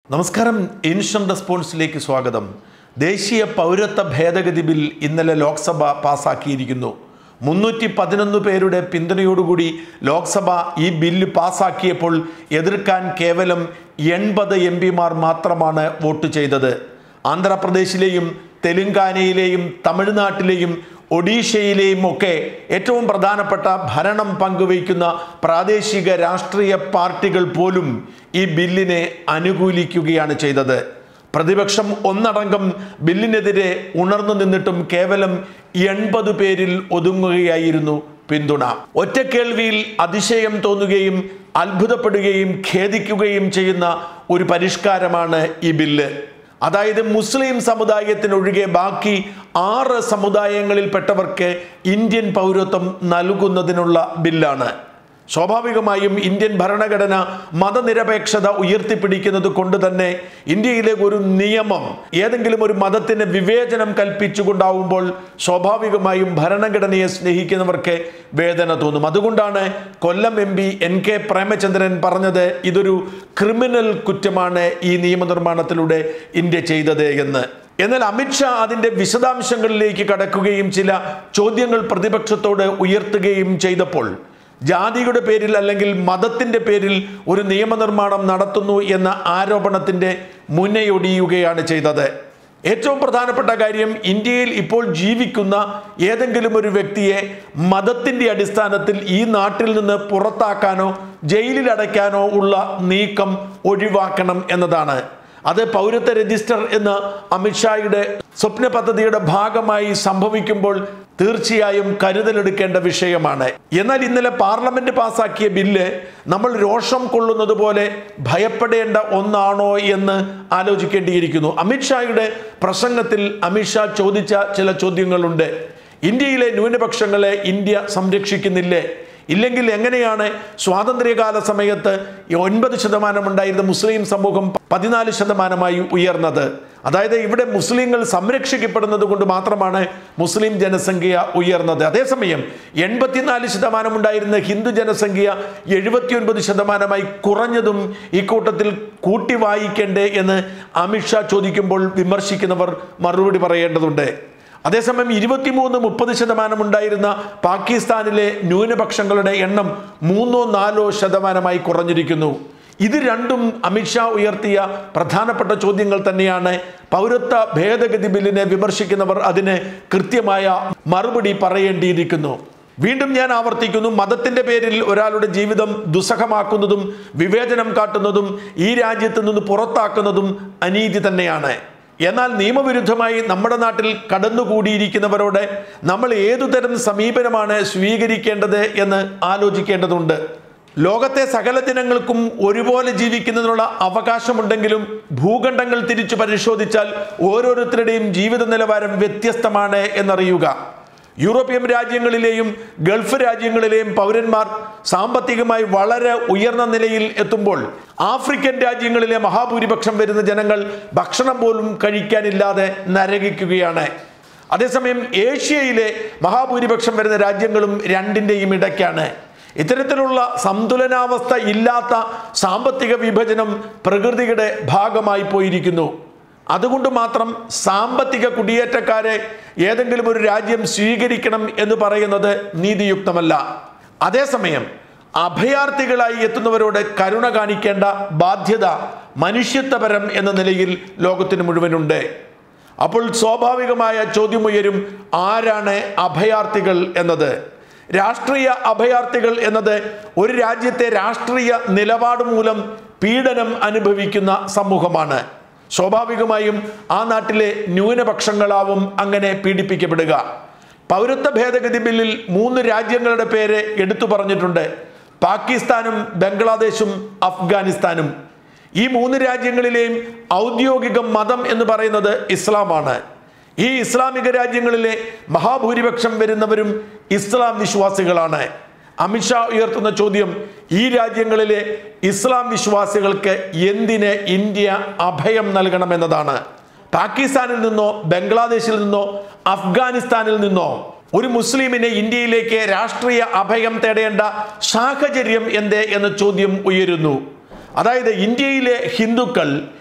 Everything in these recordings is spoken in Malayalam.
നമസ്കാരം ഇൻഷൻ റെസ്പോൺസിലേക്ക് സ്വാഗതം ദേശീയ പൗരത്വ ഭേദഗതി ബിൽ ഇന്നലെ ലോക്സഭ പാസാക്കിയിരിക്കുന്നു മുന്നൂറ്റി പതിനൊന്ന് പേരുടെ പിന്തുണയോടുകൂടി ലോക്സഭ ഈ ബില്ല് പാസാക്കിയപ്പോൾ എതിർക്കാൻ കേവലം എൺപത് എം പിമാർ മാത്രമാണ് വോട്ട് ചെയ്തത് ആന്ധ്രാപ്രദേശിലെയും തെലുങ്കാനയിലെയും തമിഴ്നാട്ടിലെയും ഒഡീഷയിലെയും ഒക്കെ ഏറ്റവും പ്രധാനപ്പെട്ട ഭരണം പങ്കുവയ്ക്കുന്ന പ്രാദേശിക രാഷ്ട്രീയ പാർട്ടികൾ പോലും ഈ ബില്ലിനെ അനുകൂലിക്കുകയാണ് ചെയ്തത് പ്രതിപക്ഷം ഒന്നടങ്കം ബില്ലിനെതിരെ ഉണർന്നു നിന്നിട്ടും കേവലം എൺപത് പേരിൽ ഒതുങ്ങുകയായിരുന്നു പിന്തുണ ഒറ്റക്കേൾവിയിൽ അതിശയം തോന്നുകയും അത്ഭുതപ്പെടുകയും ഖേദിക്കുകയും ചെയ്യുന്ന ഒരു പരിഷ്കാരമാണ് ഈ ബില്ല് അതായത് മുസ്ലിം സമുദായത്തിനൊഴികെ ബാക്കി ആറ് സമുദായങ്ങളിൽപ്പെട്ടവർക്ക് ഇന്ത്യൻ പൗരത്വം നൽകുന്നതിനുള്ള ബില്ലാണ് സ്വാഭാവികമായും ഇന്ത്യൻ ഭരണഘടന മതനിരപേക്ഷത ഉയർത്തിപ്പിടിക്കുന്നത് കൊണ്ട് തന്നെ ഇന്ത്യയിലെ ഒരു നിയമം ഏതെങ്കിലും ഒരു മതത്തിന് വിവേചനം കൽപ്പിച്ചുകൊണ്ടാവുമ്പോൾ സ്വാഭാവികമായും ഭരണഘടനയെ സ്നേഹിക്കുന്നവർക്ക് വേദന തോന്നും അതുകൊണ്ടാണ് Kollam M P N K Premachandran പറഞ്ഞത് ഇതൊരു ക്രിമിനൽ കുറ്റമാണ് ഈ നിയമനിർമ്മാണത്തിലൂടെ ഇന്ത്യ ചെയ്തത് എന്ന് എന്നാൽ അമിത്ഷാ അതിന്റെ വിശദാംശങ്ങളിലേക്ക് കടക്കുകയും ചില ചോദ്യങ്ങൾ പ്രതിപക്ഷത്തോട് ഉയർത്തുകയും ചെയ്തപ്പോൾ ജാതിയുടെ പേരിൽ അല്ലെങ്കിൽ മതത്തിന്റെ പേരിൽ ഒരു നിയമനിർമ്മാണം നടത്തുന്നു എന്ന ആരോപണത്തിന്റെ മുന്നയൊടിയുകയാണ് ചെയ്തത് ഏറ്റവും പ്രധാനപ്പെട്ട കാര്യം ഇന്ത്യയിൽ ഇപ്പോൾ ജീവിക്കുന്ന ഏതെങ്കിലും ഒരു വ്യക്തിയെ മതത്തിന്റെ അടിസ്ഥാനത്തിൽ ഈ നാട്ടിൽ നിന്ന് പുറത്താക്കാനോ ജയിലിൽ അടയ്ക്കാനോ ഉള്ള നീക്കം ഒഴിവാക്കണം എന്നതാണ് അത് പൗരത്വ രജിസ്റ്റർ എന്ന അമിത്ഷായുടെ സ്വപ്ന പദ്ധതിയുടെ ഭാഗമായി സംഭവിക്കുമ്പോൾ തീർച്ചയായും കരുതലെടുക്കേണ്ട വിഷയമാണ് എന്നാൽ ഇന്നലെ പാർലമെന്റ് പാസാക്കിയ ബില്ല് നമ്മൾ രോഷം കൊള്ളുന്നത് പോലെ ഭയപ്പെടേണ്ട ഒന്നാണോ എന്ന് ആലോചിക്കേണ്ടിയിരിക്കുന്നു അമിത്ഷായുടെ പ്രസംഗത്തിൽ അമിത്ഷാ ചോദിച്ച ചില ചോദ്യങ്ങളുണ്ട് ഇന്ത്യയിലെ ന്യൂനപക്ഷങ്ങളെ ഇന്ത്യ സംരക്ഷിക്കുന്നില്ലേ ഇല്ലെങ്കിൽ എങ്ങനെയാണ് സ്വാതന്ത്ര്യകാല സമയത്ത് ഈ ഒൻപത് ശതമാനം ഉണ്ടായിരുന്ന മുസ്ലിം സമൂഹം പതിനാല് ശതമാനമായി ഉയർന്നത് അതായത് ഇവിടെ മുസ്ലിങ്ങൾ സംരക്ഷിക്കപ്പെടുന്നത് കൊണ്ട് മാത്രമാണ് മുസ്ലിം ജനസംഖ്യ ഉയർന്നത് അതേസമയം എൺപത്തിനാല് ശതമാനം ഉണ്ടായിരുന്ന ഹിന്ദു ജനസംഖ്യ എഴുപത്തിയൊൻപത് ശതമാനമായി കുറഞ്ഞതും ഇക്കൂട്ടത്തിൽ കൂട്ടി വായിക്കണ്ടേ എന്ന് അമിത്ഷാ ചോദിക്കുമ്പോൾ വിമർശിക്കുന്നവർ മറുപടി പറയേണ്ടതുണ്ട് അതേസമയം ഇരുപത്തിമൂന്ന് മുപ്പത് ശതമാനം ഉണ്ടായിരുന്ന പാകിസ്ഥാനിലെ ന്യൂനപക്ഷങ്ങളുടെ എണ്ണം മൂന്നോ നാലോ ശതമാനമായി കുറഞ്ഞിരിക്കുന്നു ഇത് രണ്ടും അമിത്ഷാ ഉയർത്തിയ പ്രധാനപ്പെട്ട ചോദ്യങ്ങൾ തന്നെയാണ് പൗരത്വ ഭേദഗതി ബില്ലിനെ വിമർശിക്കുന്നവർ അതിന് കൃത്യമായ മറുപടി പറയേണ്ടിയിരിക്കുന്നു വീണ്ടും ഞാൻ ആവർത്തിക്കുന്നു മതത്തിന്റെ പേരിൽ ഒരാളുടെ ജീവിതം ദുസ്സഹമാക്കുന്നതും വിവേചനം കാട്ടുന്നതും ഈ രാജ്യത്ത് നിന്ന് പുറത്താക്കുന്നതും അനീതി തന്നെയാണ് എന്നാൽ നിയമവിരുദ്ധമായി നമ്മുടെ നാട്ടിൽ കടന്നുകൂടിയിരിക്കുന്നവരോട് നമ്മൾ ഏതുതരം സമീപനമാണ് സ്വീകരിക്കേണ്ടത് എന്ന് ആലോചിക്കേണ്ടതുണ്ട് ലോകത്തെ സകല ജനങ്ങൾക്കും ഒരുപോലെ ജീവിക്കുന്നതിനുള്ള അവകാശമുണ്ടെങ്കിലും ഭൂഖണ്ഡങ്ങൾ തിരിച്ചു പരിശോധിച്ചാൽ ഓരോരുത്തരുടെയും ജീവിത നിലവാരം വ്യത്യസ്തമാണ് എന്നറിയുക യൂറോപ്യൻ രാജ്യങ്ങളിലെയും ഗൾഫ് രാജ്യങ്ങളിലെയും പൗരന്മാർ സാമ്പത്തികമായി വളരെ ഉയർന്ന നിലയിൽ എത്തുമ്പോൾ ആഫ്രിക്കൻ രാജ്യങ്ങളിലെ മഹാഭൂരിപക്ഷം വരുന്ന ജനങ്ങൾ ഭക്ഷണം പോലും കഴിക്കാനില്ലാതെ നരകിക്കുകയാണ് അതേസമയം ഏഷ്യയിലെ മഹാഭൂരിപക്ഷം വരുന്ന രാജ്യങ്ങളും രണ്ടിൻ്റെയും ഇടയ്ക്കാണ് ഇത്തരത്തിലുള്ള സന്തുലനാവസ്ഥ ഇല്ലാത്ത സാമ്പത്തിക വിഭജനം പ്രകൃതിയുടെ ഭാഗമായി പോയിരിക്കുന്നു അതുകൊണ്ട് മാത്രം സാമ്പത്തിക കുടിയേറ്റക്കാരെ ഏതെങ്കിലും ഒരു രാജ്യം സ്വീകരിക്കണം എന്ന് പറയുന്നത് നീതിയുക്തമല്ല അതേസമയം അഭയാർത്ഥികളായി എത്തുന്നവരോട് കരുണ കാണിക്കേണ്ട ബാധ്യത മനുഷ്യത്വപരം എന്ന നിലയിൽ ലോകത്തിന് മുഴുവനുണ്ട് അപ്പോൾ സ്വാഭാവികമായ ചോദ്യമുയരും ആരാണ് അഭയാർത്ഥികൾ എന്നത് രാഷ്ട്രീയ അഭയാർത്ഥികൾ എന്നത് ഒരു രാജ്യത്തെ രാഷ്ട്രീയ നിലപാട് മൂലം പീഡനം അനുഭവിക്കുന്ന സമൂഹമാണ് സ്വാഭാവികമായും ആ നാട്ടിലെ ന്യൂനപക്ഷങ്ങളാവും അങ്ങനെ പീഡിപ്പിക്കപ്പെടുക പൗരത്വ ഭേദഗതി ബില്ലിൽ മൂന്ന് രാജ്യങ്ങളുടെ പേര് എടുത്തു പറഞ്ഞിട്ടുണ്ട് പാകിസ്ഥാനും ബംഗ്ലാദേശും അഫ്ഗാനിസ്ഥാനും ഈ മൂന്ന് രാജ്യങ്ങളിലെയും ഔദ്യോഗിക മതം എന്ന് പറയുന്നത് ഇസ്ലാമാണ് ഈ ഇസ്ലാമിക രാജ്യങ്ങളിലെ മഹാഭൂരിപക്ഷം വരുന്നവരും ഇസ്ലാം വിശ്വാസികളാണ് അമിത്ഷാ ഉയർത്തുന്ന ചോദ്യം ഈ രാജ്യങ്ങളിലെ ഇസ്ലാം വിശ്വാസികൾക്ക് എന്തിന് ഇന്ത്യ അഭയം നൽകണമെന്നതാണ് പാകിസ്ഥാനിൽ നിന്നോ ബംഗ്ലാദേശിൽ നിന്നോ അഫ്ഗാനിസ്ഥാനിൽ നിന്നോ ഒരു മുസ്ലിമിനെ ഇന്ത്യയിലേക്ക് രാഷ്ട്രീയ അഭയം തേടേണ്ട സാഹചര്യം എന്തേ എന്ന ചോദ്യം ഉയരുന്നു അതായത് ഇന്ത്യയിലെ ഹിന്ദുക്കൾ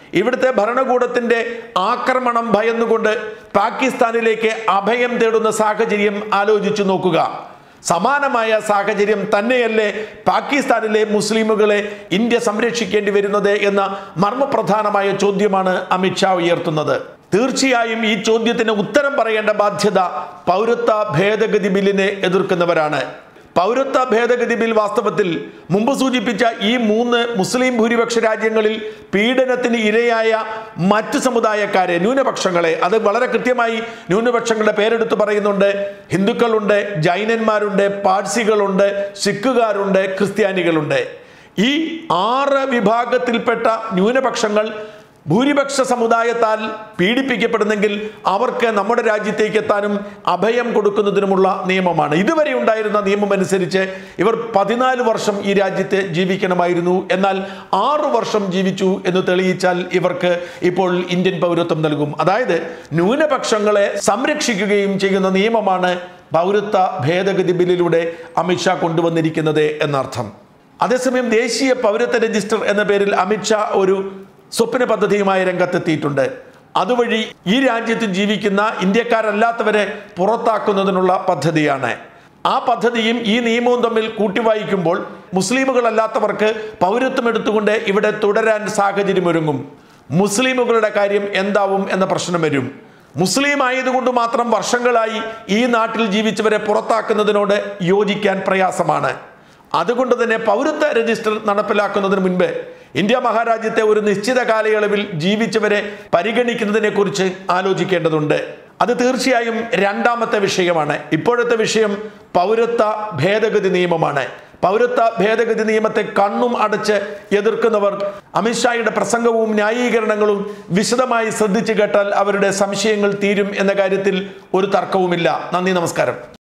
ഇവിടുത്തെ ഭരണകൂടത്തിന്റെ ആക്രമണം ഭയന്നുകൊണ്ട് പാകിസ്ഥാനിലേക്ക് അഭയം തേടുന്ന സാഹചര്യം ആലോചിച്ചു നോക്കുക സമാനമായ സാഹചര്യം തന്നെയല്ലേ പാകിസ്ഥാനിലെ മുസ്ലിമുകളെ ഇന്ത്യ സംരക്ഷിക്കേണ്ടി വരുന്നത് എന്ന മർമ്മപ്രധാനമായ ചോദ്യമാണ് അമിത്ഷാ ഉയർത്തുന്നത് തീർച്ചയായും ഈ ചോദ്യത്തിന് ഉത്തരം പറയേണ്ട ബാധ്യത പൗരത്വ ഭേദഗതി ബില്ലിനെ എതിർക്കുന്നവരാണ് പൗരത്വ ഭേദഗതി ബിൽ വാസ്തവത്തിൽ മുമ്പ് സൂചിപ്പിച്ച ഈ മൂന്ന് മുസ്ലിം ഭൂരിപക്ഷ രാജ്യങ്ങളിൽ പീഡനത്തിന് ഇരയായ മറ്റ് സമുദായക്കാരെ ന്യൂനപക്ഷങ്ങളെ അത് വളരെ കൃത്യമായി ന്യൂനപക്ഷങ്ങളുടെ പേരെടുത്ത് പറയുന്നുണ്ട് ഹിന്ദുക്കളുണ്ട് ജൈനന്മാരുണ്ട് പാഴ്സികളുണ്ട് സിഖുകാരുണ്ട് ക്രിസ്ത്യാനികളുണ്ട് ഈ ആറ് വിഭാഗത്തിൽപ്പെട്ട ന്യൂനപക്ഷങ്ങൾ ഭൂരിപക്ഷ സമുദായത്താൽ പീഡിപ്പിക്കപ്പെടുന്നെങ്കിൽ അവർക്ക് നമ്മുടെ രാജ്യത്തേക്ക് എത്താനും അഭയം കൊടുക്കുന്നതിനുമുള്ള നിയമമാണ് ഇതുവരെ ഉണ്ടായിരുന്ന നിയമം അനുസരിച്ച് ഇവർ പതിനാല് വർഷം ഈ രാജ്യത്ത് ജീവിക്കണമായിരുന്നു എന്നാൽ ആറ് വർഷം ജീവിച്ചു എന്ന് തെളിയിച്ചാൽ ഇവർക്ക് ഇപ്പോൾ ഇന്ത്യൻ പൗരത്വം നൽകും അതായത് ന്യൂനപക്ഷങ്ങളെ സംരക്ഷിക്കുകയും ചെയ്യുന്ന നിയമമാണ് പൗരത്വ ഭേദഗതി ബില്ലിലൂടെ അമിത്ഷാ കൊണ്ടുവന്നിരിക്കുന്നത് എന്നർത്ഥം അതേസമയം ദേശീയ പൗരത്വ രജിസ്റ്റർ എന്ന പേരിൽ അമിത്ഷാ ഒരു സ്വപ്ന പദ്ധതിയുമായി രംഗത്തെത്തിയിട്ടുണ്ട് അതുവഴി ഈ രാജ്യത്ത് ജീവിക്കുന്ന ഇന്ത്യക്കാരല്ലാത്തവരെ പുറത്താക്കുന്നതിനുള്ള പദ്ധതിയാണ് ആ പദ്ധതിയും ഈ നിയമവും തമ്മിൽ കൂട്ടിവായിക്കുമ്പോൾ മുസ്ലിമുകളല്ലാത്തവർക്ക് പൗരത്വം എടുത്തുകൊണ്ട് ഇവിടെ തുടരാൻ സാഹചര്യമൊരുങ്ങും മുസ്ലിമുകളുടെ കാര്യം എന്താവും എന്ന പ്രശ്നം വരും മുസ്ലിം ആയതുകൊണ്ട് മാത്രം വർഷങ്ങളായി ഈ നാട്ടിൽ ജീവിച്ചവരെ പുറത്താക്കുന്നതിനോട് യോജിക്കാൻ പ്രയാസമാണ് അതുകൊണ്ട് തന്നെ പൗരത്വ രജിസ്റ്റർ നടപ്പിലാക്കുന്നതിന് മുൻപ് ഇന്ത്യ മഹാരാജ്യത്തെ ഒരു നിശ്ചിത കാലയളവിൽ ജീവിച്ചവരെ പരിഗണിക്കുന്നതിനെ കുറിച്ച് ആലോചിക്കേണ്ടതുണ്ട് അത് തീർച്ചയായും രണ്ടാമത്തെ വിഷയമാണ് ഇപ്പോഴത്തെ വിഷയം പൗരത്വ ഭേദഗതി നിയമമാണ് പൗരത്വ ഭേദഗതി നിയമത്തെ കണ്ണും അടച്ച് എതിർക്കുന്നവർ അമിത്ഷായുടെ പ്രസംഗവും ന്യായീകരണങ്ങളും വിശദമായി ശ്രദ്ധിച്ചു കേട്ടാൽ അവരുടെ സംശയങ്ങൾ തീരും എന്ന കാര്യത്തിൽ ഒരു തർക്കവുമില്ല നന്ദി നമസ്കാരം